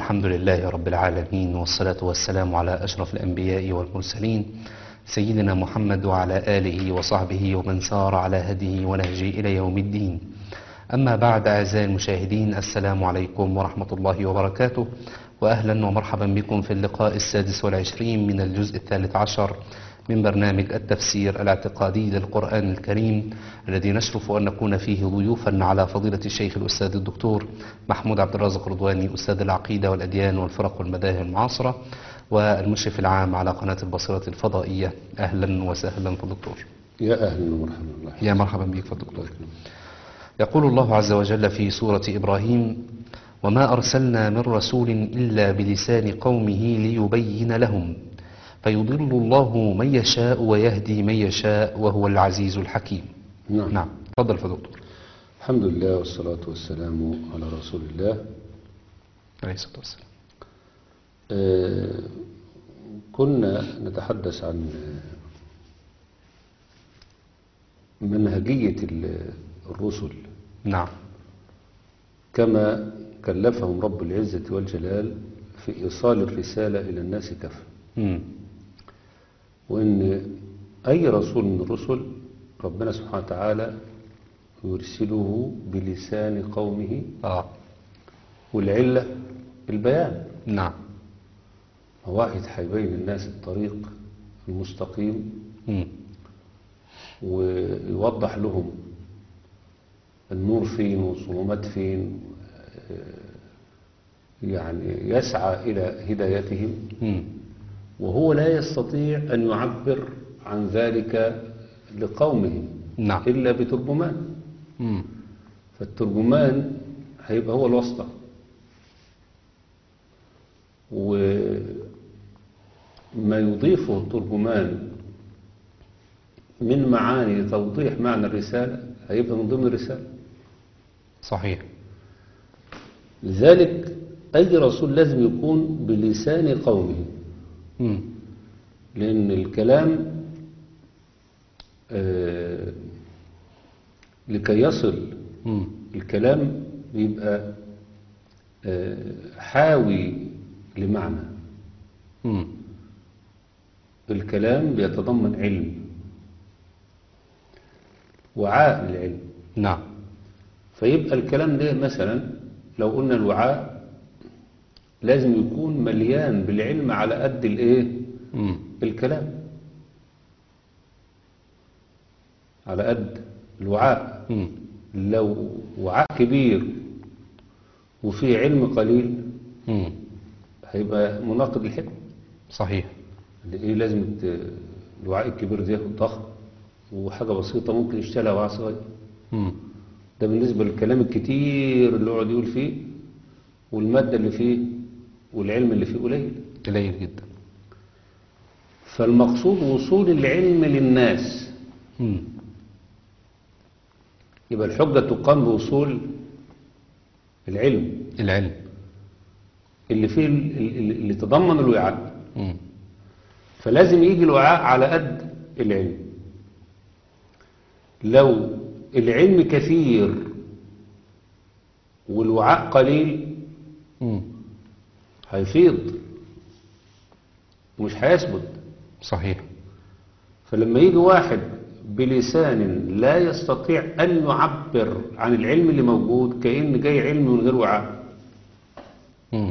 الحمد لله رب العالمين والصلاة والسلام على أشرف الأنبياء والمرسلين سيدنا محمد وعلى آله وصحبه ومن سار على هديه ونهجه إلى يوم الدين أما بعد أعزائي المشاهدين السلام عليكم ورحمة الله وبركاته وأهلا ومرحبا بكم في اللقاء السادس والعشرين من الجزء الثالث عشر من برنامج التفسير الاعتقادي للقرآن الكريم الذي نشرف أن نكون فيه ضيوفا على فضيلة الشيخ الأستاذ الدكتور محمود عبد الرازق رضواني أستاذ العقيدة والأديان والفرق والمذاهب المعاصرة والمشرف العام على قناة البصيرة الفضائية أهلا وسهلا في الدكتور يا أهلا ومرحبا الله يا مرحبا بك في الدكتور يقول الله عز وجل في سورة إبراهيم وما أرسلنا من رسول إلا بلسان قومه ليبين لهم فيضل الله من يشاء ويهدي من يشاء وهو العزيز الحكيم نعم. نعم تفضل يا دكتور الحمد لله والصلاة والسلام على رسول الله عليه الصلاة والسلام آه كنا نتحدث عن منهجية ال- الرسل نعم كما كلفهم رب العزة والجلال في إيصال الرسالة إلى الناس كافة مم. وإن أي رسول من الرسل ربنا سبحانه وتعالى يرسله بلسان قومه آه والعلة البيان نعم واحد هيبين الناس الطريق المستقيم مم. ويوضح لهم النور فين والظلمات فين آه، يعني يسعى إلى هدايتهم مم. وهو لا يستطيع أن يعبر عن ذلك لقومه نعم إلا بترجمان مم. فالترجمان هيبقى هو الواسطة وما يضيفه الترجمان من معاني لتوضيح معنى الرسالة هيبقى من ضمن الرسالة صحيح لذلك أي رسول لازم يكون بلسان قومه مم. لأن الكلام آه، لكي يصل مم. الكلام بيبقى آه، حاوي لمعنى مم. الكلام بيتضمن علم وعاء للعلم نعم فيبقى الكلام ده مثلا لو قلنا الوعاء لازم يكون مليان بالعلم على قد الايه مم. الكلام على قد الوعاء مم. لو وعاء كبير وفيه علم قليل مم. هيبقى مناقض الحكم صحيح ايه لازم ت- الوعاء الكبير ده ياخد ضخم وحاجة بسيطة ممكن يشتغلها وعاء صغير مم. ده بالنسبة للكلام الكتير اللي يقعد يقول فيه والمادة اللي فيه والعلم اللي فيه قليل قليل جدا فالمقصود وصول العلم للناس مم. يبقى الحجة تقام بوصول العلم العلم اللي فيه ال- ال- اللي تضمن الوعاء مم. فلازم يجي الوعاء على قد العلم لو العلم كثير والوعاء قليل مم. هيفيض ومش هيثبت صحيح فلما يجي واحد بلسان لا يستطيع أن يعبر عن العلم اللي موجود كأن جاي علم من غير وعاء مم.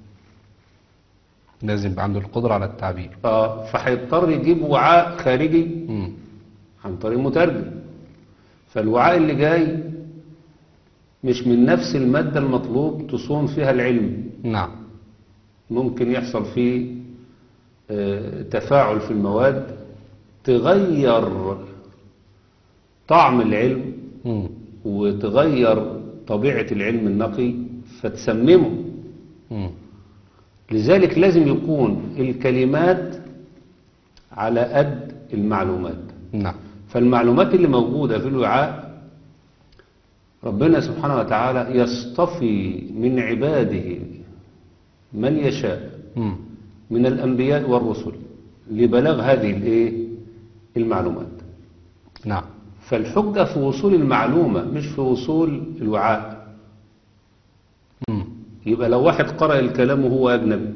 لازم يبقى عنده القدرة على التعبير آه، فهيضطر يجيب وعاء خارجي مم. عن طريق مترجم فالوعاء اللي جاي مش من نفس المادة المطلوب تصون فيها العلم نعم ممكن يحصل فيه آه، تفاعل في المواد تغير طعم العلم مم. وتغير طبيعة العلم النقي فتسممه مم. لذلك لازم يكون الكلمات على قد المعلومات نعم فالمعلومات اللي موجودة في الوعاء ربنا سبحانه وتعالى يصطفي من عباده من يشاء مم. من الأنبياء والرسل لبلاغ هذه الايه المعلومات نعم فالحجة في وصول المعلومة مش في وصول الوعاء مم. يبقى لو واحد قرأ الكلام وهو أجنبي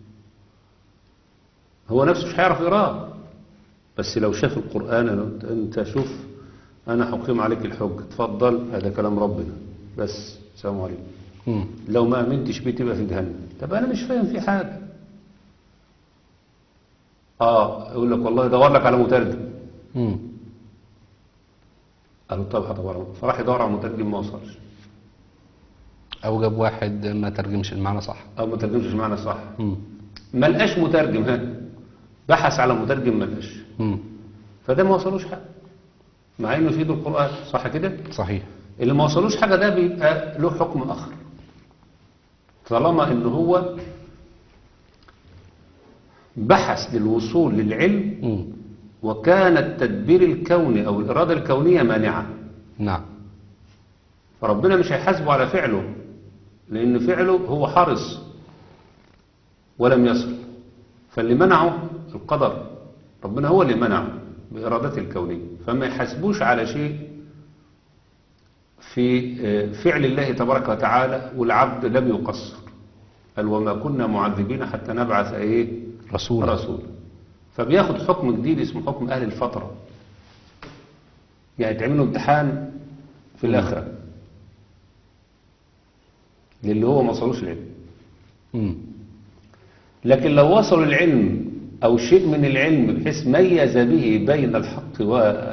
هو نفسه مش هيعرف يقراه بس لو شاف القرآن أنا- أنت شوف أنا حقيم عليك الحج اتفضل هذا كلام ربنا بس السلام عليكم مم. لو ما أمنتش بيه تبقى في جهنم طب أنا مش فاهم في حاجة آه يقول لك والله دور لك على مترجم مم. قالوا طب هدور على- فراح يدور على مترجم ما وصلش أو جاب واحد ما ترجمش المعنى صح أو ما ترجمش المعنى صح مم. ما لقاش مترجم ها بحث على مترجم ما لقاش مم. فده ما وصلوش حاجة مع انه في ايده القرآن صح كده صحيح اللي ما وصلوش حاجة ده بيبقى له حكم اخر طالما ان هو بحث للوصول للعلم مم. وكان التدبير الكوني او الارادة الكونية مانعة نعم فربنا مش هيحاسبه على فعله لان فعله هو حرص ولم يصل فاللي منعه القدر ربنا هو اللي منعه بإرادته الكونية فما يحاسبوش على شيء في آه، فعل الله تبارك وتعالى والعبد لم يقصر قال وما كنا معذبين حتى نبعث ايه رسول رسول فبياخد حكم جديد اسمه حكم أهل الفترة يعني تعملوا امتحان في الآخرة للي هو ما وصلوش العلم مم. لكن لو وصلوا العلم أو شيء من العلم بحيث ميز به بين الحق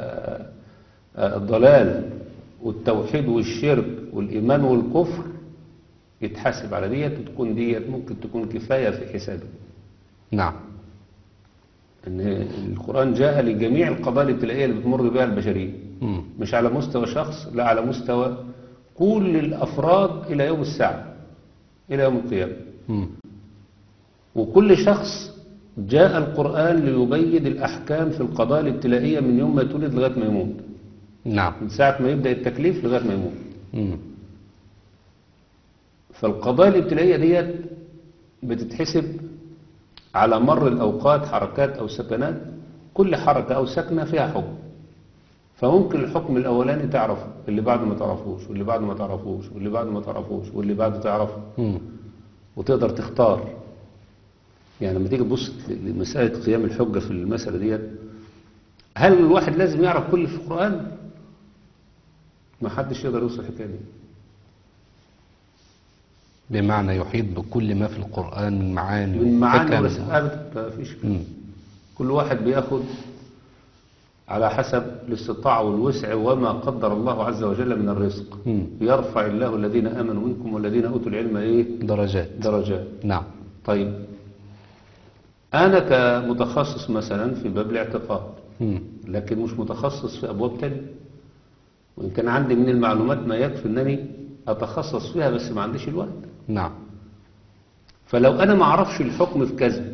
والضلال والتوحيد والشرك والإيمان والكفر يتحاسب على ديت وتكون ديت ممكن تكون كفاية في حسابه نعم ان القرآن جاء لجميع القضايا الابتلائية اللي بتمر بها البشرية مم. مش على مستوى شخص لا على مستوى كل الأفراد إلى يوم الساعة إلى يوم القيامة مم. وكل شخص جاء القرآن ليبين الأحكام في القضايا الابتلائية من يوم ما يتولد لغاية ما يموت نعم من ساعة ما يبدأ التكليف لغاية ما يموت مم. فالقضايا الابتلائية ديت بتتحسب على مر الأوقات حركات أو سكنات كل حركة أو سكنة فيها حكم فممكن الحكم الأولاني تعرفه اللي بعده ما تعرفوش واللي بعده ما تعرفوش واللي بعده ما تعرفوش واللي بعده تعرفه مم. وتقدر تختار يعني لما تيجي تبص لمسألة قيام الحجة في المسألة ديت هل الواحد لازم يعرف كل في القرآن؟ ما حدش يقدر يوصل الحكاية دي بمعنى يحيط بكل ما في القرآن من معاني من معاني وحكم. بس أبدا ما فيش كده. مم. كل واحد بياخد على حسب الاستطاعة والوسع وما قدر الله عز وجل من الرزق مم. يرفع الله الذين آمنوا منكم والذين أوتوا العلم إيه درجات درجات نعم طيب أنا كمتخصص مثلا في باب الاعتقاد مم. لكن مش متخصص في أبواب تانية وإن كان عندي من المعلومات ما يكفي أنني أتخصص فيها بس ما عنديش الوقت نعم فلو أنا ما أعرفش الحكم في كذا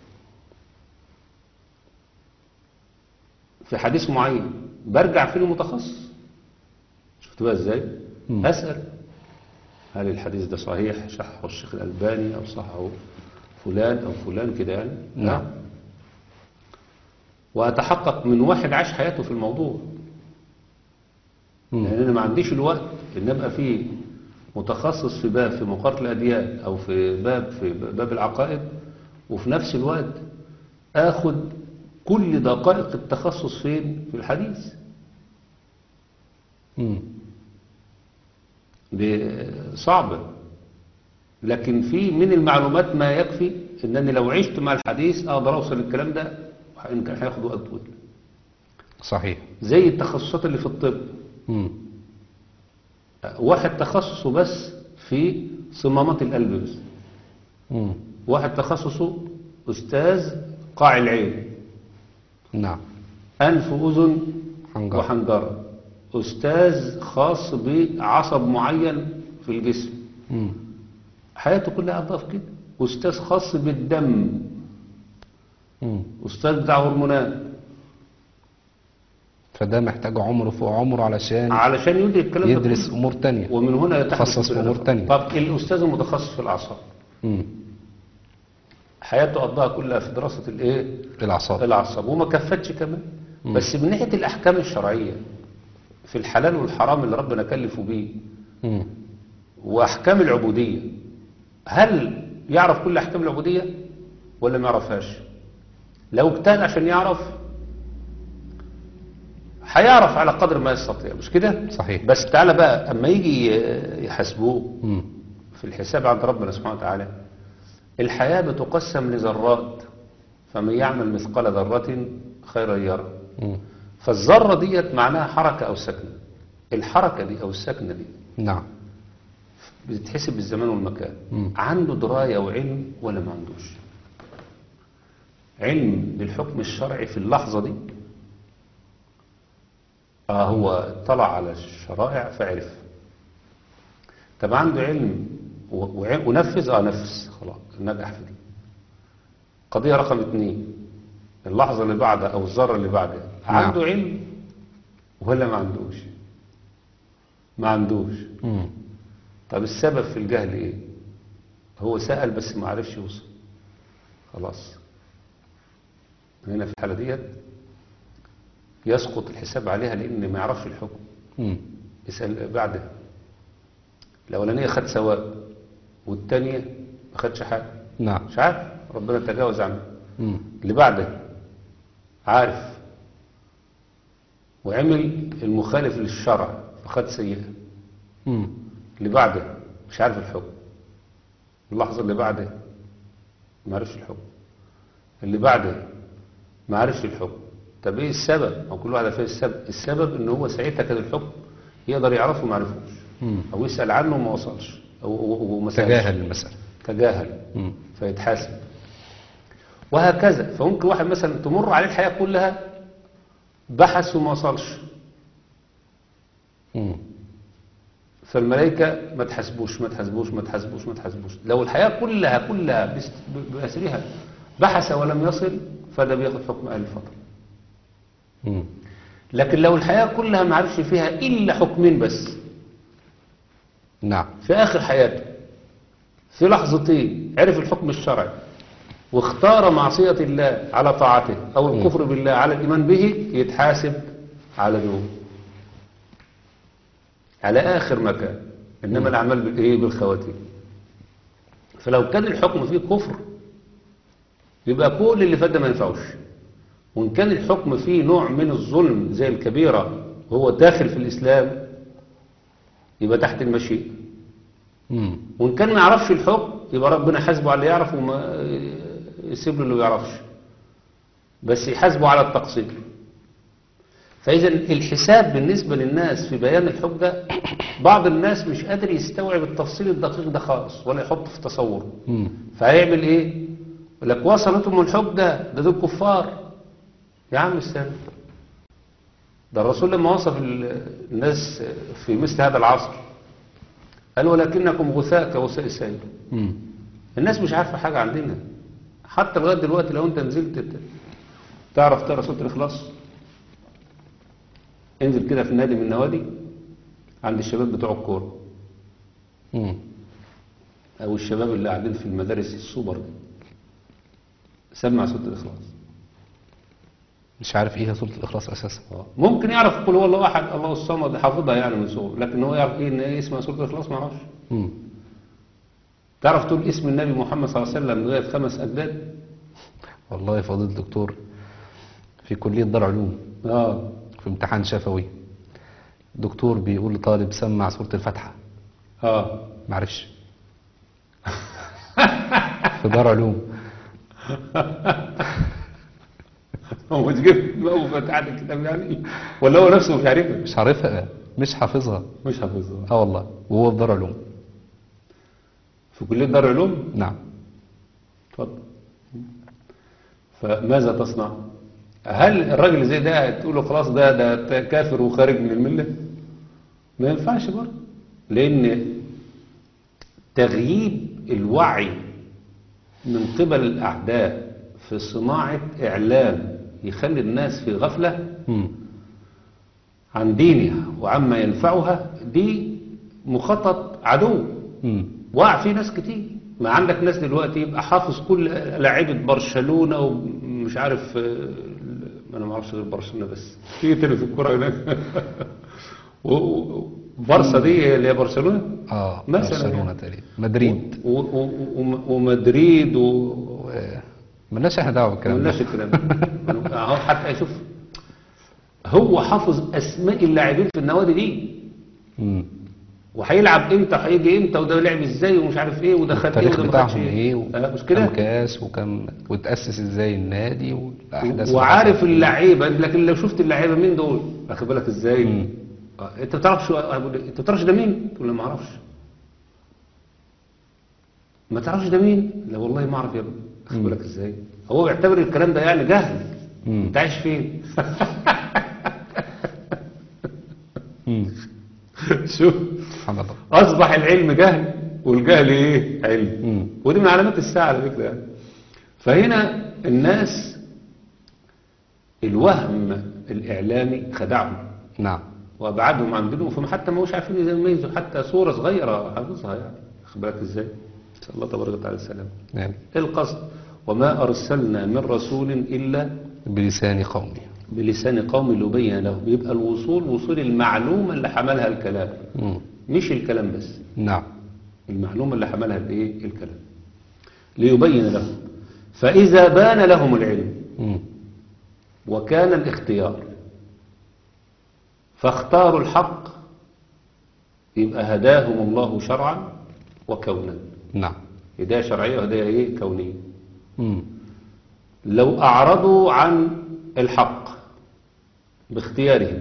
في حديث معين برجع فيه للمتخصص شفت بقى ازاي مم. أسأل هل الحديث ده صحيح صححه الشيخ الألباني أو صححه فلان أو فلان كده يعني نعم. وأتحقق من واحد عاش حياته في الموضوع مم. لأن أنا ما عنديش الوقت إن أبقى فيه متخصص في باب في مقارنة الأديان أو في باب في باب العقائد وفي نفس الوقت آخد كل دقائق التخصص فين في الحديث مم. دي صعبة لكن في من المعلومات ما يكفي إنني لو عشت مع الحديث أقدر أوصل الكلام ده وإن كان هياخد وقت طويل صحيح زي التخصصات اللي في الطب مم. واحد تخصصه بس في صمامات القلب بس مم. واحد تخصصه أستاذ قاع العين نعم أنف وأذن حنجرة. وحنجرة أستاذ خاص بعصب معين في الجسم مم. حياته كلها أضاف كده أستاذ خاص بالدم مم. أستاذ بتاع هرمونات فده محتاج عمر فوق عمره علشان علشان يدرك الكلام ده يدرس كله. أمور تانية ومن هنا يتحدث يتخصص في أمور تانية. طب الأستاذ المتخصص في الأعصاب مم. حياته قضاها كلها في دراسة الإيه؟ الأعصاب الأعصاب وما كفتش كمان بس من ناحية الأحكام الشرعية في الحلال والحرام اللي ربنا كلفوا بيه مم. وأحكام العبودية هل يعرف كل أحكام العبودية ولا ما يعرفهاش لو اجتهد عشان يعرف هيعرف على قدر ما يستطيع مش كده صحيح. بس تعالى بقى اما يجي يحاسبوه مم. في الحساب عند ربنا سبحانه وتعالى الحياة بتقسم لذرات فمن يعمل مثقال ذرة خيرا يرى مم. فالذرة ديت معناها حركة أو سكنة الحركة دي أو السكنة دي نعم بتتحسب بالزمان والمكان مم. عنده دراية وعلم ولا ما عندوش علم بالحكم الشرعي في اللحظة دي آه هو اطلع على الشرائع فعرف طب عنده علم و- وع- ونفذ اه نفذ خلاص نجح في دي قضية رقم اتنين اللحظة اللي بعدها او الذرة اللي بعدها نعم. عنده علم ولا ما عندوش ما عندوش مم. طب السبب في الجهل ايه هو سأل بس ما عرفش يوصل خلاص هنا في الحالة ديت يسقط الحساب عليها لان ما يعرفش الحكم مم. يسأل بعدها الأولانية خد ثواب والتانية ما خدش حاجة نعم مش عارف ربنا تجاوز عنه مم. اللي بعده عارف وعمل المخالف للشرع فخد سيئة مم. اللي بعده مش عارف الحكم اللحظة اللي بعده ما عرفش الحكم اللي بعده ما عرفش الحكم طب ايه السبب او كل واحد فيه السبب السبب ان هو ساعتها كان الحكم يقدر يعرفه وما عرفوش مم. او يسأل عنه وما وصلش او أو- وما سألش. تجاهل المسألة تجاهل مم. فيتحاسب وهكذا فممكن واحد مثلا تمر عليه الحياة كلها بحث وما وصلش مم. فالملائكة ما تحاسبوش ما تحاسبوش ما تحاسبوش ما تحاسبوش لو الحياة كلها كلها بس- ب- بأسرها بحث ولم يصل فده بياخد حكم أهل الفترة مم. لكن لو الحياة كلها ما عرفش فيها إلا حكمين بس نعم في آخر حياته في لحظتين عرف الحكم الشرعي واختار معصية الله على طاعته أو الكفر بالله على الإيمان به يتحاسب على دول على آخر مكان إنما الأعمال بالإيه بالخواتيم فلو كان الحكم فيه كفر يبقى كل اللي فات ده ما ينفعوش وإن كان الحكم فيه نوع من الظلم زي الكبيرة وهو داخل في الإسلام يبقى تحت المشيئة مم. وإن كان ما يعرفش الحكم يبقى ربنا يحاسبه على اللي يعرف وما يسيب له اللي ما يعرفش بس يحاسبه على التقصير فإذا الحساب بالنسبة للناس في بيان الحجة بعض الناس مش قادر يستوعب التفصيل الدقيق ده خالص ولا يحط في تصوره مم. فهيعمل ايه يقول لك وصلتهم الحج ده ده دول كفار يا عم استنى ده الرسول لما وصف ال- الناس في مثل هذا العصر قال ولكنكم غثاء كغثاء السيل مم. الناس مش عارفة حاجة عندنا حتى لغاية دلوقتي لو انت نزلت ت- تعرف تقرا سورة الإخلاص انزل كده في نادي من النوادي عند الشباب بتوع الكورة مم. أو الشباب اللي قاعدين في المدارس السوبر دي سمع سورة الإخلاص مش عارف ايه هي سورة الإخلاص أساسا ممكن يعرف قل هو الله أحد الله الصمد حافظها يعني من صغره لكن هو يعرف إيه إن إيه اسمها سورة الإخلاص ما يعرفش مم. تعرف تقول اسم النبي محمد صلى الله عليه وسلم لغاية خمس أجداد والله فضيلة دكتور في كلية دار علوم آه في امتحان شفوي دكتور بيقول لطالب سمع سورة الفاتحة آه معرفش في دار علوم هو مش جايب دماغه فتحت الكتاب يعني ولا هو نفسه مش عارفها مش عارفها مش حافظها مش حافظها اه والله وهو في دار علوم في كلية دار علوم نعم اتفضل فماذا تصنع هل الراجل زي ده تقول له خلاص ده ده كافر وخارج من الملة ما ينفعش برضه لأن تغييب الوعي من قبل الأعداء في صناعة إعلام يخلي الناس في غفلة مم. عن دينها وعما ينفعها دي مخطط عدو مم. وقع فيه ناس كتير ما عندك ناس دلوقتي يبقى حافظ كل لاعيبه برشلونه ومش عارف آه، انا ما اعرفش غير برشلونه بس في تاني في الكوره هناك و- و- بارسا دي اللي هي برشلونة اه مثلاً برشلونة يعني. تقريبا مدريد و- و- و- ومدريد و و- ملناش احنا دعوه بالكلام ده ملناش الكلام ده. اهو حتى شوف هو حافظ اسماء اللاعبين في النوادي دي مم. وهيلعب امتى هيجي امتى وده لعب ازاي ومش عارف ايه وده خد ايه التاريخ وده ما خدش بتاعهم ايه و... آه، مش كم كده كاس وكم وتأسس ازاي النادي والاحداث اللي وعارف حصلت. اللعيبه لكن لو شفت اللعيبه مين دول واخد بالك ازاي مم. آه، انت بتعرفش انت بتعرفش ده مين تقول له ما اعرفش ما تعرفش ده مين لا والله ما اعرف يا ابني واخد بالك ازاي هو بيعتبر الكلام ده يعني جهل مم. انت عايش فين مم. شوف سبحان الله اصبح العلم جهل والجهل ايه علم مم. ودي من علامات الساعه على فكره يعني. فهنا الناس الوهم الاعلامي خدعهم نعم وابعدهم عن دينهم فهم حتى ما هوش عارفين يميزوا حتى صوره صغيره حافظها يعني واخد بالك ازاي؟ نسال الله تبارك وتعالى السلام نعم ايه القصد؟ وما ارسلنا من رسول الا بلسان قومه بلسان قوم ليبين لهم يبقى الوصول وصول المعلومه اللي حملها الكلام مم. مش الكلام بس نعم المعلومة اللي حملها الايه الكلام ليبين لهم فإذا بان لهم العلم مم. وكان الاختيار فاختاروا الحق يبقى هداهم الله شرعا وكونا نعم هداية شرعية وهداية ايه كونية مم. لو أعرضوا عن الحق باختيارهم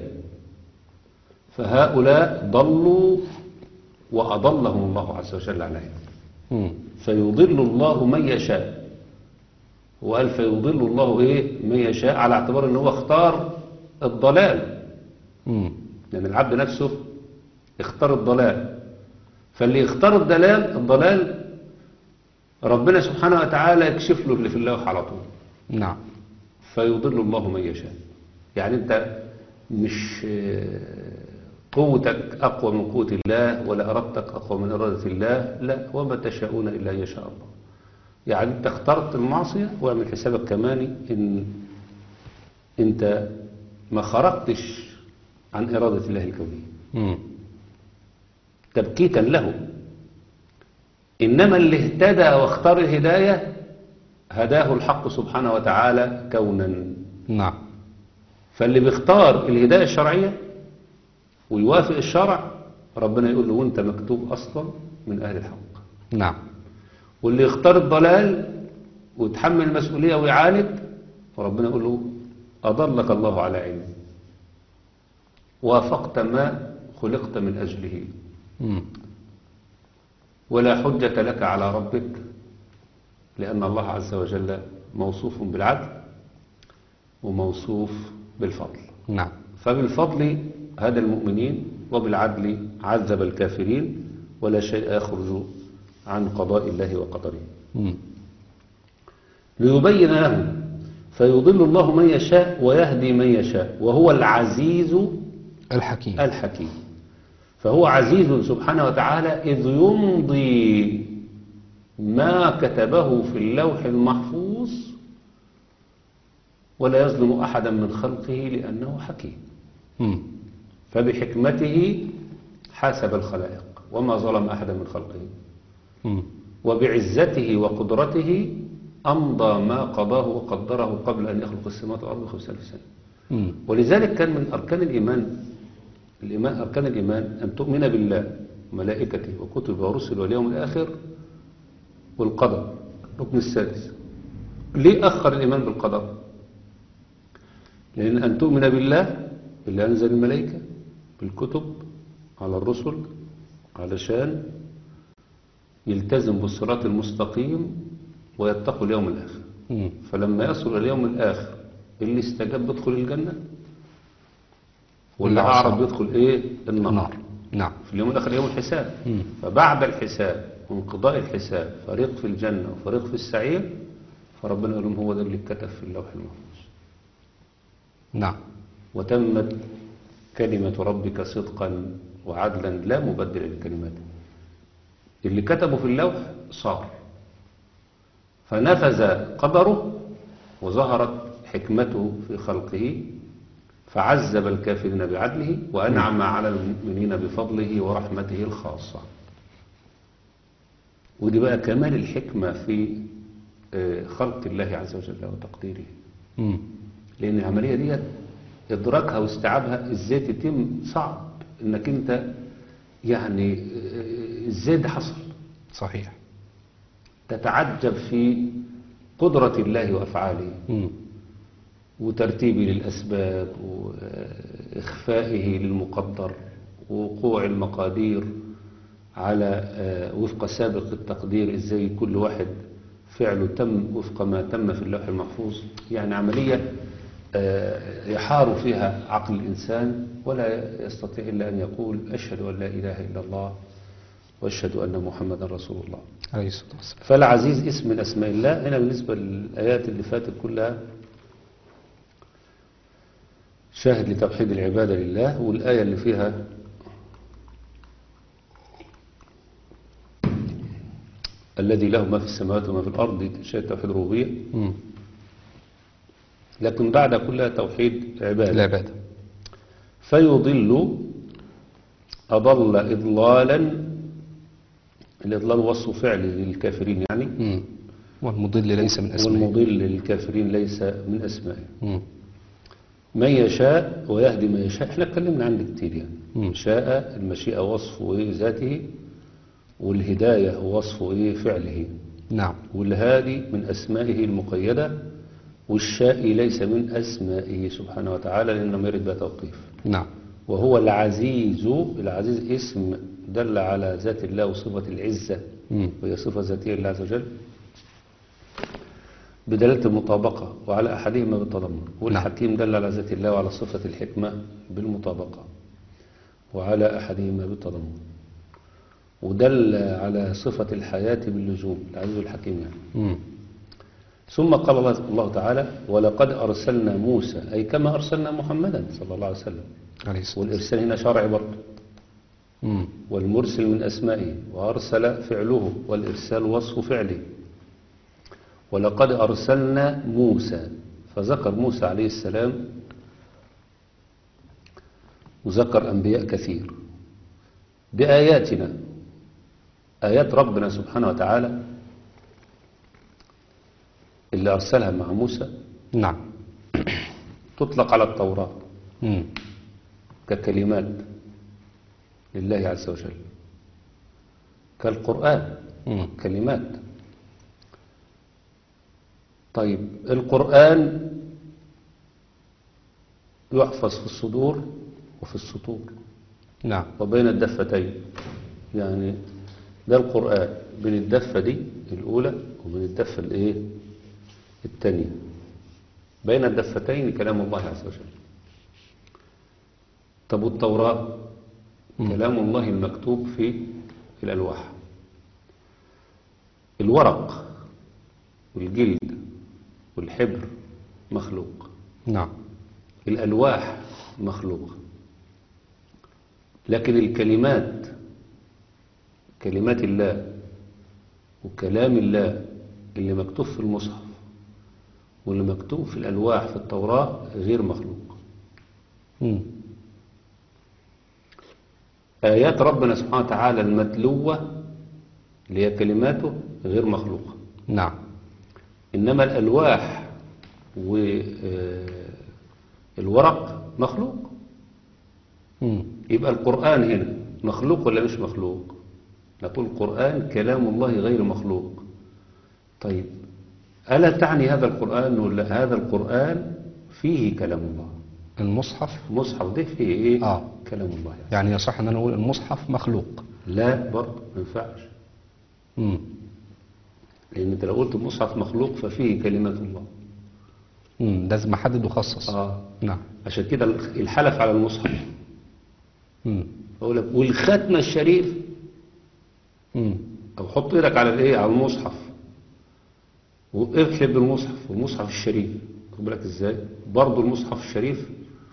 فهؤلاء ضلوا وأضلهم الله عز وجل عن علم مم. فيضل الله من يشاء وقال فيضل الله ايه من يشاء على اعتبار ان هو اختار الضلال مم. لان العبد نفسه اختار الضلال فاللي يختار الضلال الضلال ربنا سبحانه وتعالى يكشف له اللي في اللوح على طول نعم فيضل الله من يشاء يعني انت مش آه، قوتك أقوى من قوة الله ولا إرادتك أقوى من إرادة الله لا وما تشاءون إلا أن يشاء الله يعني انت اخترت المعصية واعمل حسابك كمان إن انت ما خرجتش عن إرادة الله الكونية مم. تبكيتا له إنما اللي اهتدى واختار الهداية هداه الحق سبحانه وتعالى كونا نعم فاللي بيختار الهداية الشرعية ويوافق الشرع ربنا يقول له وانت مكتوب أصلا من أهل الحق نعم واللي يختار الضلال ويتحمل المسؤولية ويعاند فربنا يقول له أضلك الله على علم وافقت ما خلقت من أجله مم. ولا حجة لك على ربك لأن الله عز وجل موصوف بالعدل وموصوف بالفضل نعم فبالفضل هدى المؤمنين وبالعدل عذب الكافرين ولا شيء يخرج عن قضاء الله وقدره مم. ليبين لهم فيضل الله من يشاء ويهدي من يشاء وهو العزيز الحكيم الحكيم فهو عزيز سبحانه وتعالى إذ يمضي ما كتبه في اللوح المحفوظ ولا يظلم أحدا من خلقه لأنه حكيم مم. فبحكمته حاسب الخلائق وما ظلم أحدا من خلقه مم. وبعزته وقدرته أمضى ما قضاه وقدره قبل أن يخلق السماوات والأرض بخمسة ألف سنة مم. ولذلك كان من أركان الإيمان الإيمان أركان الإيمان أن تؤمن بالله وملائكته وكتبه ورسله واليوم الآخر والقدر الركن السادس ليه أخر الإيمان بالقدر لأن أن تؤمن بالله بالله أنزل الملائكة بالكتب على الرسل علشان يلتزم بالصراط المستقيم ويتقوا اليوم الآخر مم. فلما يصل إلى اليوم الآخر اللي استجاب يدخل الجنة واللي واللي عصى. أعرض يدخل إيه النار النار نعم في اليوم الآخر يوم الحساب مم. فبعد الحساب وانقضاء الحساب فريق في الجنة وفريق في السعير فربنا يقول لهم هو ده اللي اتكتب في اللوح المحفوظ نعم وتمت كلمة ربك صدقا وعدلا لا مبدل لكلماته اللي كتبه في اللوح صار فنفذ قدره وظهرت حكمته في خلقه فعذب الكافرين بعدله وأنعم على المؤمنين بفضله ورحمته الخاصة ودي بقى كمال الحكمة في آه، خلق الله عز وجل وتقديره مم. لأن العملية دي إدراكها واستيعابها إزاي تتم صعب إنك أنت يعني آه، إزاي ده حصل صحيح تتعجب في قدرة الله وأفعاله مم. وترتيبه للأسباب وإخفائه للمقدر ووقوع المقادير على آه، وفق سابق التقدير إزاي كل واحد فعله تم وفق ما تم في اللوح المحفوظ يعني عملية آه، يحار فيها عقل الإنسان ولا يستطيع إلا أن يقول أشهد أن لا إله إلا الله وأشهد أن محمدا رسول الله عليه الصلاة والسلام فالعزيز اسم من أسماء الله هنا بالنسبة للآيات اللي فاتت كلها شاهد لتوحيد العبادة لله والآية اللي فيها الذي له ما في السماوات وما في الأرض دي شاهد توحيد الربوبية مم. لكن بعد كلها توحيد عبادة العبادة فيضل أضل إضلالا الإضلال وصف فعل للكافرين يعني مم. والمضل ليس من أسمائه والمضل للكافرين ليس من أسمائه مم. من يشاء ويهدي من يشاء احنا اتكلمنا عنه كتير يعني مم. شاء المشيئة وصف إيه ذاته والهداية وصف إيه فعله نعم والهادي من أسمائه المقيدة والشائي ليس من أسمائه سبحانه وتعالى لأنه يرد بها توقيف نعم وهو العزيز العزيز اسم دل على ذات الله وصفة العزة مم. وهي صفة ذاتية لله عز وجل بدلالة المطابقة وعلى أحدهما بالتضمن والحكيم دل على ذات الله وعلى صفة الحكمة بالمطابقة وعلى أحدهما بالتضمن ودل على صفة الحياة باللزوم العزيز الحكيم يعني مم. ثم قال الله الله تعالى ولقد أرسلنا موسى أي كما أرسلنا محمدا صلى الله عليه وسلم عليه الصلاة والإرسال هنا شرعي برضه مم. والمرسل من أسمائه وأرسل فعله والإرسال وصف فعله ولقد أرسلنا موسى فذكر موسى عليه السلام وذكر أنبياء كثير بآياتنا آيات ربنا سبحانه وتعالى اللي أرسلها مع موسى نعم تطلق على التوراة مم. ككلمات لله عز وجل كالقرآن مم. كلمات طيب القرآن يحفظ في الصدور وفي السطور نعم وبين الدفتين يعني ده القرآن بين الدفة دي الأولى وبين الدفة الإيه الثانية بين الدفتين كلام الله عز وجل طب والتوراة كلام الله المكتوب في الألواح الورق والجلد والحبر مخلوق نعم الألواح مخلوقة لكن الكلمات كلمات الله وكلام الله اللي مكتوب في المصحف واللي مكتوب في الألواح في التوراة غير مخلوق مم. آيات ربنا سبحانه وتعالى المتلوة اللي هي كلماته غير مخلوقة نعم إنما الألواح والورق مخلوق مم. يبقى القرآن هنا مخلوق ولا مش مخلوق نقول القرآن كلام الله غير مخلوق طيب ألا تعني هذا القرآن ولا هذا القرآن فيه كلام الله المصحف المصحف ده فيه ايه آه. كلام الله يعني. يعني يصح ان انا اقول المصحف مخلوق لا برضه ما ينفعش مم. لأن أنت لو قلت المصحف مخلوق ففيه كلمات الله مم. لازم احدد واخصص آه. نعم عشان كده الحلف على المصحف مم. أقول لك والختم الشريف مم. أو حط إيدك على الإيه على المصحف واحلب بالمصحف والمصحف الشريف خد بالك إزاي برضه المصحف الشريف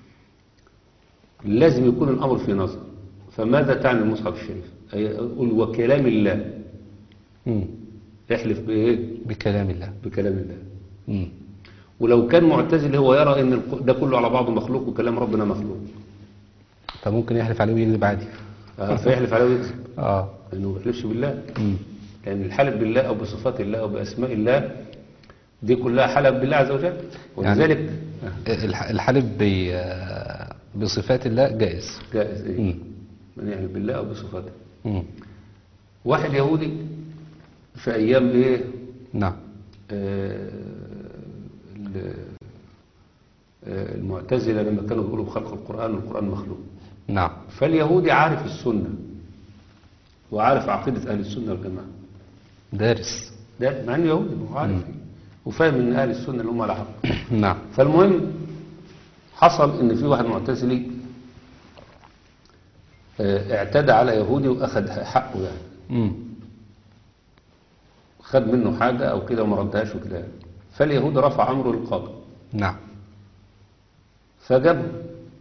لازم يكون الأمر في نظر فماذا تعني المصحف الشريف أي أقول وكلام الله مم. احلف بإيه بكلام الله بكلام الله مم. ولو كان معتزلي هو يرى ان الق- ده كله على بعضه مخلوق وكلام ربنا مخلوق فممكن يحلف عليه ويكذب عادي آه، فيحلف عليه ويكذب اه لانه ما بيحلفش بالله مم. لان الحلف بالله او بصفات الله او باسماء الله دي كلها حلف بالله عز وجل ولذلك الح- الحلف ب- آه، بصفات الله جائز جائز ايه مم. من يحلف بالله او بصفاته مم. واحد يهودي في ايام ايه نعم آه، ال- آه، المعتزلة لما كانوا بيقولوا بخلق القرآن والقرآن مخلوق نعم فاليهودي عارف السنة وعارف عقيدة أهل السنة والجماعة دارس ده مع انه يهودي هو عارف وفاهم ان أهل السنة اللي هم على حق نعم فالمهم حصل ان في واحد معتزلي آه، اعتدى على يهودي واخد حقه يعني مم. خد منه حاجة او كده وما ردهاش وكده يعني. فاليهود رفع امره للقاضي نعم فجاب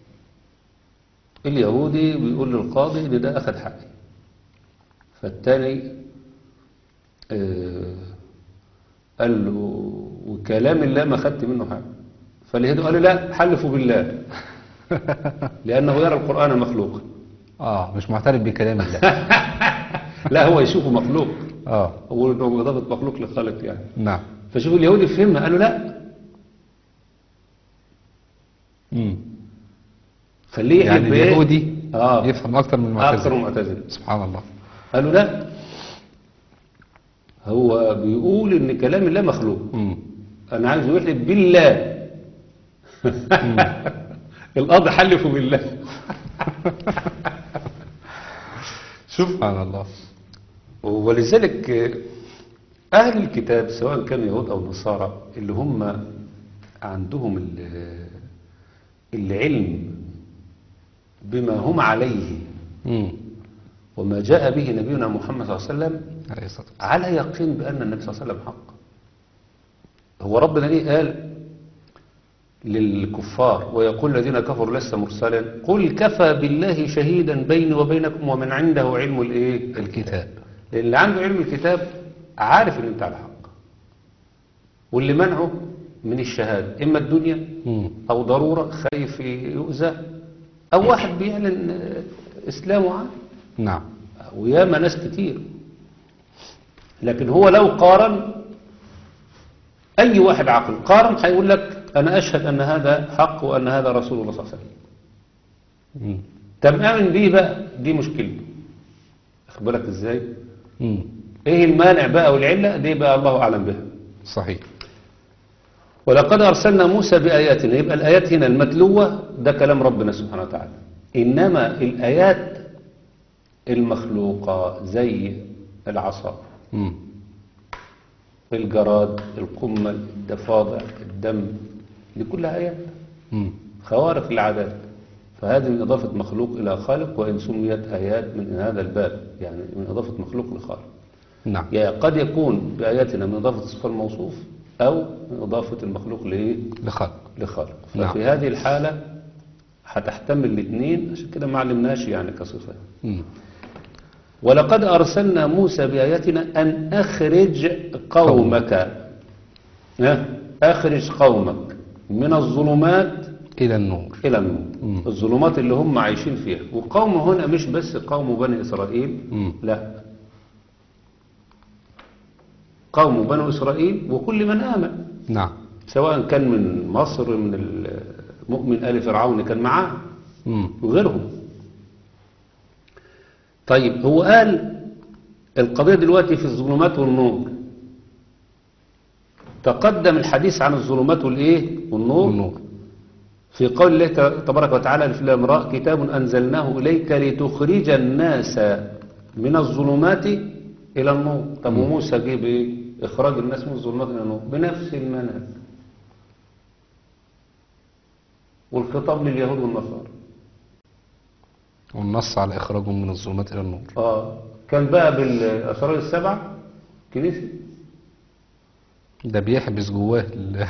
اليهودي بيقول للقاضي ان ده اخذ حقي فالتاني آه، قال له وكلام الله ما خدت منه حاجه فاليهودي قال له لا حلفوا بالله لانه يرى القران مخلوقا اه مش معترف بكلام الله لا هو يشوفه مخلوق اه هو انه اضافه مخلوق لخالق يعني نعم فشوف اليهودي فهمها قال له لا مم. خليه يعني يحلف بإيه؟ اليهودي اه يفهم اكتر من اكثر المعتزله معتزله سبحان الله قالوا لا هو بيقول ان كلام الله مخلوق مم. انا عايزه يحلف بالله القاضي حلفوا بالله شوف سبحان الله ولذلك اهل الكتاب سواء كانوا يهود او نصارى اللي هم عندهم ال- العلم بما هم عليه مم. وما جاء به نبينا محمد صلى الله عليه وسلم عليه الصلاة والسلام. على يقين بأن النبي صلى الله عليه وسلم حق هو ربنا ليه قال للكفار ويقول الذين كفروا لست مرسلا قل كفى بالله شهيدا بيني وبينكم ومن عنده علم الايه الكتاب لأن اللي عنده علم الكتاب عارف ان انت على حق واللي منعه من الشهادة اما الدنيا مم. او ضرورة خايف يؤذى او واحد بيعلن آه، اسلامه عادي نعم وياما ناس كتير لكن هو لو قارن أي واحد عاقل قارن هيقول لك أنا أشهد أن هذا حق وأن هذا رسول الله صلى الله عليه وسلم مم. طب آمن بيه بقى دي مشكلته أخد بالك إزاي مم. إيه المانع بقى والعلة دي بقى الله أعلم بها صحيح ولقد أرسلنا موسى بآياتنا يبقى الآيات هنا المتلوة ده كلام ربنا سبحانه وتعالى إنما الآيات المخلوقة زي العصا مم. الجراد القمل الضفادع الدم دي كلها آيات مم. خوارق العادات فهذه من إضافة مخلوق إلى خالق وإن سميت آيات من هذا الباب يعني من إضافة مخلوق لخالق نعم يعني قد يكون بآياتنا من إضافة صفة الموصوف أو من إضافة المخلوق لإيه؟ لخلق لخالق نعم. ففي هذه الحالة هتحتمل الاثنين عشان كده ما علمناش يعني كصفة مم. ولقد أرسلنا موسى بآياتنا أن أخرج قومك ها؟ أخرج قومك من الظلمات إلى النور إلى النور مم. الظلمات اللي هم عايشين فيها وقوم هنا مش بس قوم بني إسرائيل مم. لا قوم بني إسرائيل وكل من آمن نعم سواء كان من مصر من المؤمن آل فرعون كان معاه مم. وغيرهم طيب هو قال القضية دلوقتي في الظلمات والنور تقدم الحديث عن الظلمات والايه والنور والنور في قول الله تبارك وتعالى في الامراء كتاب انزلناه اليك لتخرج الناس من الظلمات الى النور طب وموسى جه بايه اخراج الناس من الظلمات الى النور بنفس المنهج والخطاب لليهود والنصارى والنص على إخراجهم من الظلمات إلى النور اه كان بقى بالاسرار السبعه كنيسه ده بيحبس جواه ال-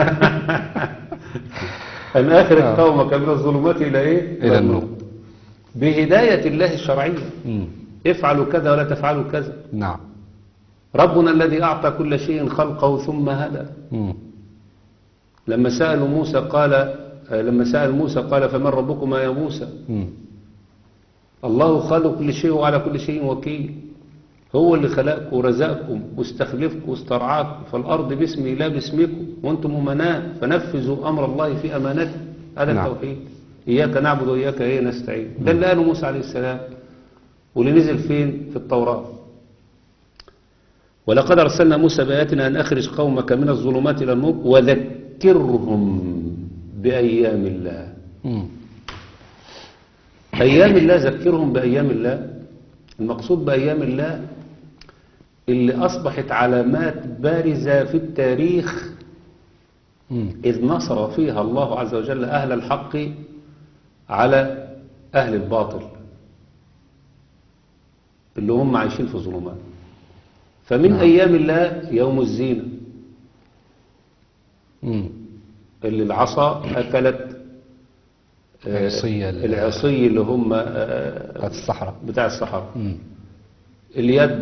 ان اخرج آه. قومك من الظلمات الى ايه إلى النور بهدايه الله الشرعيه مم. افعلوا كذا ولا تفعلوا كذا نعم ربنا الذي اعطى كل شيء خلقه ثم هدى مم. لما سألوا موسى قال آه، لما سأل موسى قال فمن ربكما يا موسى مم. الله خالق كل شيء وعلى كل شيء وكيل هو اللي خلقكم ورزقكم واستخلفكم واسترعاكم فالأرض باسمي لا باسمكم وانتم أمناء فنفذوا أمر الله في أمانته هذا نعم. التوحيد إياك نعبد وإياك إيه نستعين ده اللي قاله موسى عليه السلام واللي نزل فين في التوراة ولقد أرسلنا موسى بآياتنا أن أخرج قومك من الظلمات إلى النور وذكرهم بأيام الله مم. أيام الله ذكرهم بأيام الله المقصود بأيام الله اللي أصبحت علامات بارزة في التاريخ مم. إذ نصر فيها الله عز وجل أهل الحق على أهل الباطل اللي هم عايشين في ظلمات فمن نعم. أيام الله يوم الزينة مم. اللي العصا أكلت آه، العصي ال- العصي اللي هم آه، بتاعت الصحراء بتاع الصحراء مم. اليد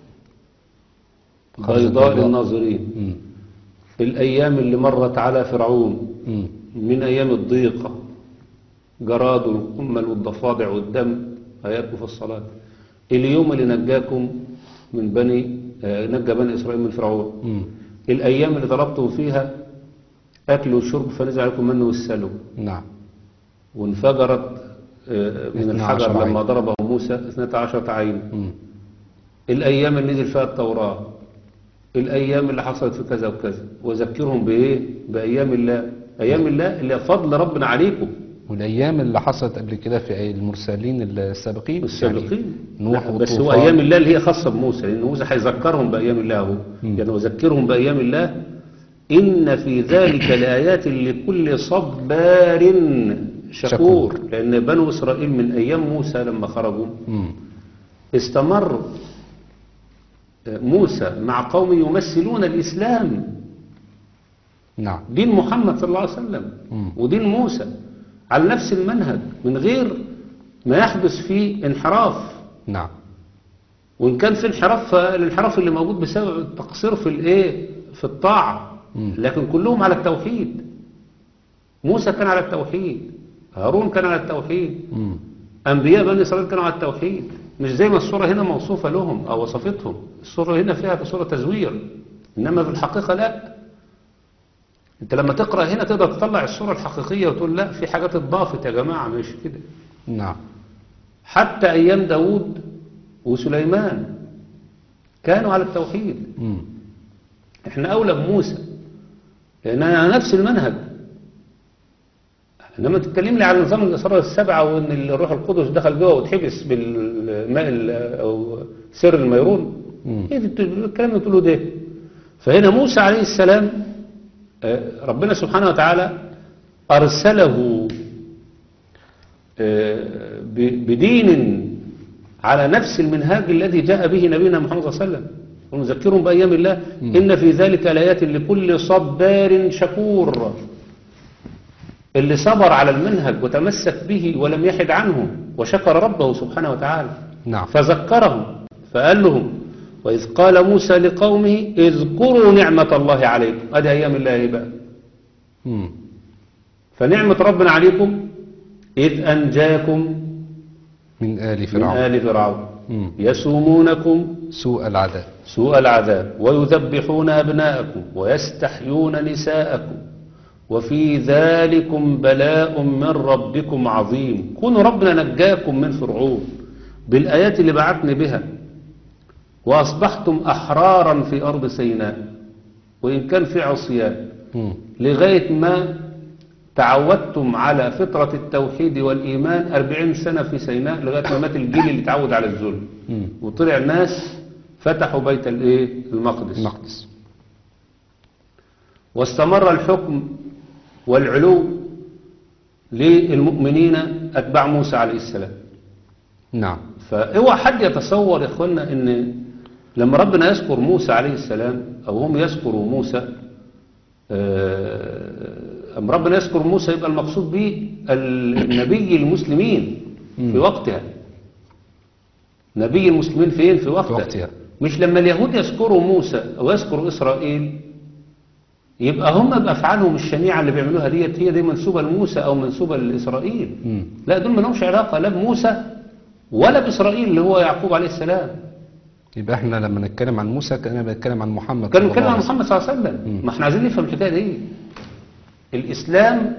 خرج بيضاء البيضاء. للناظرين مم. الأيام اللي مرت على فرعون مم. من أيام الضيقة جراد والقمل والضفادع والدم آيات مفصلات اليوم اللي نجاكم من بني آه، نجى بني إسرائيل من فرعون مم. الأيام اللي طلبتم فيها أكل وشرب فنزل عليكم منه والسلو نعم وانفجرت آه، من 12 الحجر عين. لما ضربه موسى 12 عين مم. الأيام اللي نزل فيها التوراة الأيام اللي حصلت في كذا وكذا وذكرهم بإيه بأيام الله أيام الله اللي فضل ربنا عليكم والأيام اللي حصلت قبل كده في المرسلين السابقين السابقين يعني نوح لا، بس هو والطوفان. أيام الله اللي هي خاصة بموسى لأن موسى هيذكرهم بأيام الله هو مم. يعني وذكرهم بأيام الله إن في ذلك لآيات لكل صبار شكور شكور. لأن بنو إسرائيل من أيام موسى لما خرجوا مم. استمر موسى مع قوم يمثلون الإسلام نعم دين محمد صلى الله عليه وسلم مم. ودين موسى على نفس المنهج من غير ما يحدث فيه انحراف نعم وإن كان في انحراف فالانحراف اللي موجود بسبب التقصير في الايه في الطاعة مم. لكن كلهم على التوحيد موسى كان على التوحيد هارون كان على التوحيد مم. أنبياء بني إسرائيل كانوا على التوحيد مش زي ما الصورة هنا موصوفة لهم أو وصفتهم الصورة هنا فيها في صورة تزوير إنما في الحقيقة لا أنت لما تقرأ هنا تقدر تطلع الصورة الحقيقية وتقول لا في حاجات اتضافت يا جماعة مش كده نعم حتى أيام داود وسليمان كانوا على التوحيد مم. احنا أولى بموسى لأننا نفس المنهج لما تتكلم لي على نظام الإسرار السبعة وإن الروح القدس دخل جوه وتحبس بالماء ال- أو سر الميرون مم. ايه ده- الكلام اللي بتقوله ده فهنا موسى عليه السلام آه، ربنا سبحانه وتعالى أرسله آه، ب- بدين على نفس المنهاج الذي جاء به نبينا محمد صلى الله عليه وسلم ونذكرهم بأيام الله إن في ذلك لآيات لكل صبار شكور اللي صبر على المنهج وتمسك به ولم يحد عنه وشكر ربه سبحانه وتعالى نعم فذكرهم فقال لهم وإذ قال موسى لقومه اذكروا نعمة الله عليكم هذه أيام الله إيه بقى مم. فنعمة ربنا عليكم إذ أنجاكم من آل من فرعون آل فرعون مم. يسومونكم سوء العذاب سوء العذاب ويذبحون أبناءكم ويستحيون نساءكم وفي ذلكم بلاء من ربكم عظيم كونوا ربنا نجاكم من فرعون بالآيات اللي بعتني بها وأصبحتم أحرارا في أرض سيناء وإن كان في عصيان مم. لغاية ما تعودتم على فطرة التوحيد والإيمان أربعين سنة في سيناء لغاية ما مات الجيل اللي تعود على الذل مم. وطلع ناس فتحوا بيت الايه المقدس المقدس واستمر الحكم والعلو للمؤمنين أتباع موسى عليه السلام نعم فاوعى حد يتصور يا اخوانا ان لما ربنا يذكر موسى عليه السلام او هم يذكروا موسى آه، أم ربنا يذكر موسى يبقى المقصود به النبي المسلمين في وقتها نبي المسلمين فين في وقتها, في وقتها. مش لما اليهود يذكروا موسى او يذكروا اسرائيل يبقى هم بأفعالهم الشنيعة اللي بيعملوها ديت هي دي منسوبة لموسى أو منسوبة لإسرائيل مم. لا دول ما لهمش علاقة لا بموسى ولا بإسرائيل اللي هو يعقوب عليه السلام يبقى احنا لما نتكلم عن موسى كأننا بنتكلم عن محمد كانوا صلى الله بيتكلموا عن عليه وسلم. محمد صلى الله عليه وسلم ما احنا عايزين نفهم الحكاية دي الإسلام